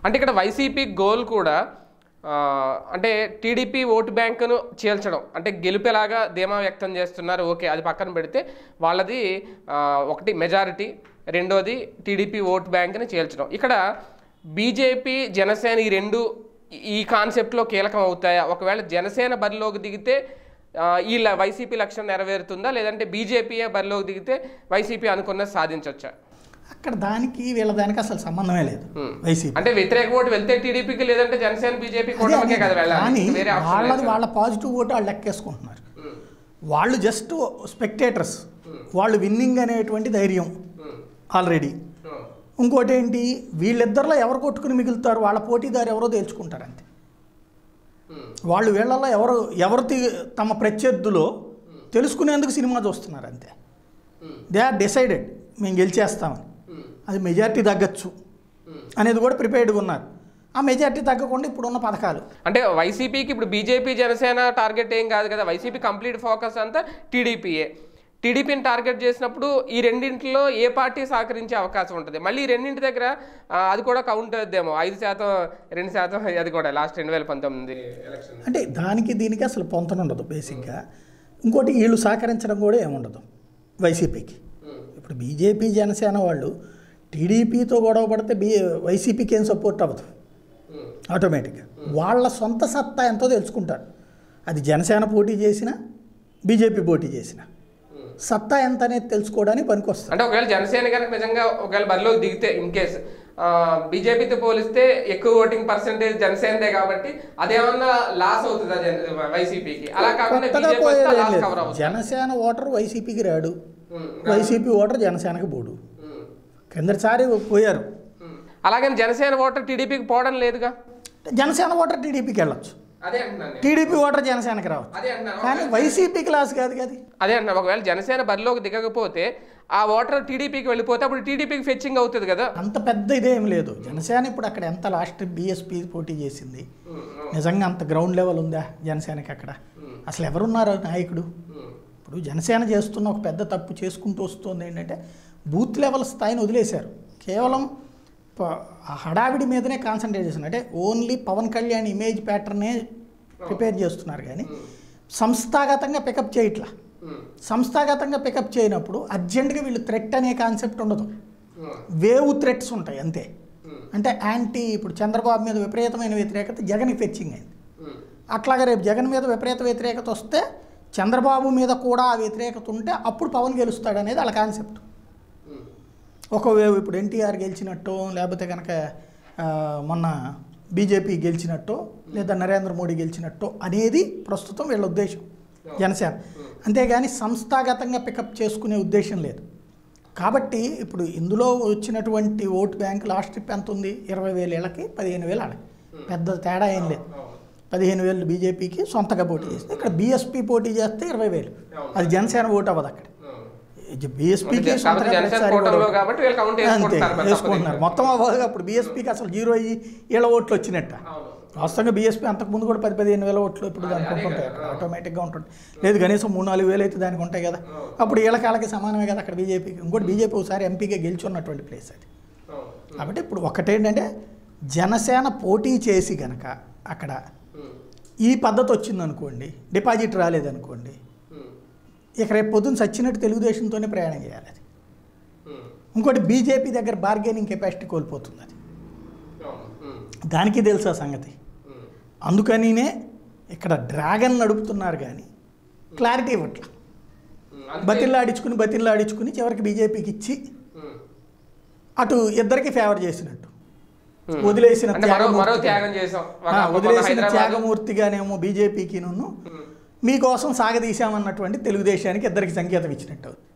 అంటే ఇక్కడ YCP goal కూడా ఆ, అంటే టీడీపీ ఓటు బ్యాంకును చీల్చడం అంటే గెలుపేలాగా ధీమా వ్యక్తం చేస్తున్నారు ఓకే అది పక్కన పెడితే వాళ్ళది ఆ, ఒకటి మెజారిటీ రెండోది టీడీపీ ఓటు బ్యాంకుని చీల్చడం ఇక్కడ బీజేపీ జనసేన ఈ రెండు ఈ కాన్సెప్ట్లో కీలకం అవుతాయా ఒకవేళ జనసేన బరిలోకి దిగితే ఆ, ఈ ల- వైసీపీ లక్ష్యం నెరవేరుతుందా లేదంటే బీజేపీయే బరిలోకి దిగితే వైసీపీ అనుకున్నది సాధించవచ్చా అక్కడ దానికి వీళ్ళ దానికి అసలు సంబంధమే లేదు వైసీపీ అంటే వ్యతిరేక ఓటు వెళ్తే టీడీపీకి లేదంటే జనసేన బీజేపీ అదే కూటమికే కదా అదే. వెళ్ళాలి కానీ వేరే ఆప్షన్ వాళ్ళది లేదు. వాళ్ళ పాజిటివ్ ఓటు వాళ్ళు లెక్కేసుకుంటున్నారు ఉమ్, వాళ్ళు జస్ట్ స్పెక్టేటర్స్ వాళ్ళు విన్నింగ్ అనేటువంటి ధైర్యం ఉమ్, ఆల్రెడీ ఉమ్, ఇంకోటి ఏంటి వీళ్ళిద్దరిలో ఎవరు కొట్టుకుని మిగులుతారు వాళ్ళ పోటీదారు ఎవరో తేల్చుకుంటారు అంతే ఉమ్, వాళ్ళు వీళ్ళల్లో ఎవరు ఎవరు తి- తమ ప్రత్యర్థులో తెలుసుకునేందుకు సినిమా చూస్తున్నారు అంతే ఉమ్, దే ఆర్ డిసైడెడ్ మేము గెలిచేస్తామని ఉమ్, అది మెజారిటీ తగ్గచ్చు ఉమ్. అనేది కూడా ప్రిపేర్డ్గా ఉన్నారు ఆ మెజారిటీ తగ్గకుండా ఇప్పుడున్న పథకాలు అంటే వైసీపీకి ఇప్పుడు బీజేపీ జనసేన టార్గెట్ ఏం కాదు కదా వైసీపీ కంప్లీట్ ఫోకస్ అంతా టీడీపీయే టీడీపీని టార్గెట్ చేసినప్పుడు ఈ రెండింటిలో ఏ పార్టీ సహకరించే అవకాశం ఉంటుంది మళ్ళీ ఈ రెండింటి దగ్గర ఆ, అది కూడా కౌంట్ అవుద్దేమో ఐదు శాతం రెండు శాతం అది కూడా లాస్ట్ రెండు వేల పంతొమ్మిది ఎలక్షన్ అంటే దానికి దీనికి అసలు పొంతన ఉండదు బేసిక్గా ఇంకోటి వీళ్ళు సహకరించడం కూడా ఏముండదు వైసీపీకి ఇప్పుడు బీజేపీ జనసేన వాళ్ళు టీడీపీతో గొడవ పడితే బీ వైసీపీకి ఏం సపోర్ట్ అవ్వదు ఆటోమేటిక్గా వాళ్ళ సొంత సత్తా ఎంతో తెలుసుకుంటారు అది జనసేన పోటీ చేసినా బీజేపీ పోటీ చేసినా సత్తా ఎంత అనేది తెలుసుకోవడానికి పనికొస్తుంది అంటే ఒకవేళ జనసేన కనుక నిజంగా ఒకవేళ బరిలోకి దిగితే ఇన్ కేస్ బీజేపీతో పోలిస్తే ఎక్కువ ఓటింగ్ పర్సెంటేజ్ జనసేనదే కాబట్టి అదేమన్నా లాస్ అవుతుందా జన- వైసీపీకి అలా కాకుండా కొత్తగా బీజేపీ పోయేది ఏం లాస్ లేదు. కవర్ అవుతుంది జనసేన ఓటర్ వైసీపీకి రాడు ఉమ్, వైసీపీ ఓటర్ జనసేనకి పోడు ఉమ్, కిందటిసారి పోయారు ఉమ్. అలాగని జనసేన ఓటర్ టీడీపీకి పోవడం లేదుగా జనసేన ఓటర్ టీడీపీకి వెళ్ళొచ్చు అదే అంటున్నాను నేను. టీడీపీ ఓటర్ జనసేనకి రావచ్చు అదే అంటున్నాను కానీ వైసీపీ క్లాస్ కాదు కదా అదే అంటున్నా ఒకవేళ జనసేన బరిలోకి దిగకపోతే ఆ ఓటర్ టీడీపీకి వెళ్ళిపోతే అప్పుడు టీడీపీకి ఫెచ్చింగ్ అవుతుంది కదా అంత పెద్ద ఇదేం లేదు జనసేన ఇప్పుడు అక్కడ ఎంత లాస్ట్ బీఎస్పీ పోటీ చేసింది ఉమ్, నిజంగా అంత గ్రౌండ్ లెవెల్ ఉందా జనసేనకి అక్కడ అసలు ఎవరున్నారు నాయకుడు ఉమ్, ఇప్పుడు జనసేన చేస్తున్న ఒక పెద్ద తప్పు చేసుకుంటూ వస్తుంది ఏంటంటే బూత్ లెవెల్ స్థాయిని వదిలేశారు కేవలం ప- ఆ హడావిడి మీదనే కాన్సన్ట్రేట్ చేస్తున్నారు అంటే ఓన్లీ పవన్ కళ్యాణ్ ఇమేజ్ ప్యాటర్నే ప్రిపేర్ చేస్తున్నారు కానీ సంస్థాగతంగా పికప్ చేయట్లా ఉమ్, సంస్థాగతంగా పికప్ చేయనప్పుడు అర్జెంటుగా వీళ్ళు థ్రెట్ అనే కాన్సెప్ట్ ఉండదు ఉమ్, వేవ్ థ్రెట్స్ ఉంటాయి అంతే ఉమ్, అంటే యాంటీ ఇప్పుడు చంద్రబాబు మీద విపరీతమైన వ్యతిరేకత జగన్కి ఫెచ్చింగ్ అయింది ఉమ్, అట్లాగే రేపు జగన్ మీద విపరీత వ్యతిరేకత వస్తే చంద్రబాబు మీద కూడా ఆ వ్యతిరేకత ఉంటే అప్పుడు పవన్ గెలుస్తాడు అనేది వాళ్ళ కాన్సెప్ట్ ఉమ్, ఒక వేవ్ ఇప్పుడు ఎన్టీఆర్ గెలిచినట్టు లేకపోతే కనుక ఆ, మొన్న బీజేపీ గెలిచినట్టు లేదా నరేంద్ర మోడీ గెలిచినట్టు అనేది ప్రస్తుతం వీళ్ళ ఉద్దేశం జనసేన అంతేగాని సంస్థాగతంగా పికప్ చేసుకునే ఉద్దేశం లేదు కాబట్టి ఇప్పుడు ఇందులో వచ్చినటువంటి ఓటు బ్యాంక్ లాస్ట్ ట్రిప్ ఎంత ఉంది ఇరవై వేల ఏళ్ళకి పదిహేను వేలు ఆడ పెద్ద తేడా ఏం లేదు అవును. పదిహేను వేలు బీజేపీకి సొంతగా పోటీ చేస్తే ఇక్కడ బీఎస్పీ పోటీ చేస్తే ఇరవై వేలు అది జనసేన ఓటు అవ్వదు అక్కడ ఉమ్. బీఎస్పీకి కాబట్టి జనసేన కూటమిలో కాబట్టి వీళ్ళు కౌంట్ అంతే వేసుకుంటారు మరి వేసుకుంటున్నారు తప్పదు. మొత్తం అవ్వదు అప్పుడు బీఎస్పీకి అసలు జీరో అయ్యి ఏళ్ళ ఓట్లు వచ్చినట్ట అవును. వాస్తవంగా బీఎస్పీ అంతకుముందు కూడా పది పదిహేను వేల ఓట్లు ఇప్పుడు అదే, దానికి అదే ఉంటాయి కదా. అక్కడ ఆటోమేటిక్గా ఉంటుంది లేదు కనీసం మూడు నాలుగు వేలు అయితే దానికి ఉంటాయి కదా అప్పుడు వీళ్ళకాళ్ళకి సమానమే కదా అక్కడ బీజేపీకి ఇంకోటి బీజేపీ ఒకసారి ఎంపీగా గెలిచి ఉన్నటువంటి ప్లేస్ అది అవును. కాబట్టి ఇప్పుడు ఒకటేంటంటే జనసేన పోటీ చేసి గనక అక్కడ ఉమ్, ఈ పద్ధతి వచ్చిందనుకోండి డిపాజిట్ రాలేదనుకోండి ఉమ్, ఇక రేపు పొద్దున్న సచ్చినట్టు తెలుగుదేశంతోనే ప్రయాణం చేయాలి అది ఉమ్, ఇంకోటి బీజేపీ దగ్గర బార్గెనింగ్ కెపాసిటీ కోల్పోతుంది అది అవును. ఉమ్, దానికి తెలుసు ఆ సంగతి ఉమ్, అందుకనినే ఇక్కడ డ్రాగన్ నడుపుతున్నారు కానీ క్లారిటీ ఇవ్వట్ల ఉమ్, అంతే. బతిల్లాడించుకుని బతిల్లాడించుకుని చివరికి బీజేపీకి ఇచ్చి ఉమ్, అటు ఇద్దరికి ఫేవర్ చేసినట్టు ఉమ్. వదిలేసిన అంటే మరో మరో త్యాగమూర్తిగా. త్యాగం చేసాం ఒక- ఆ, ఒక వదిలేసిన హైదరాబాద్ త్యాగమూర్తిగానేమో బీజేపీకి నున్ను ఉమ్, మీకోసం సాగదీశామన్నటువంటి తెలుగుదేశానికి ఇద్దరికి సంకేతం ఇచ్చినట్టు అవుతుంది.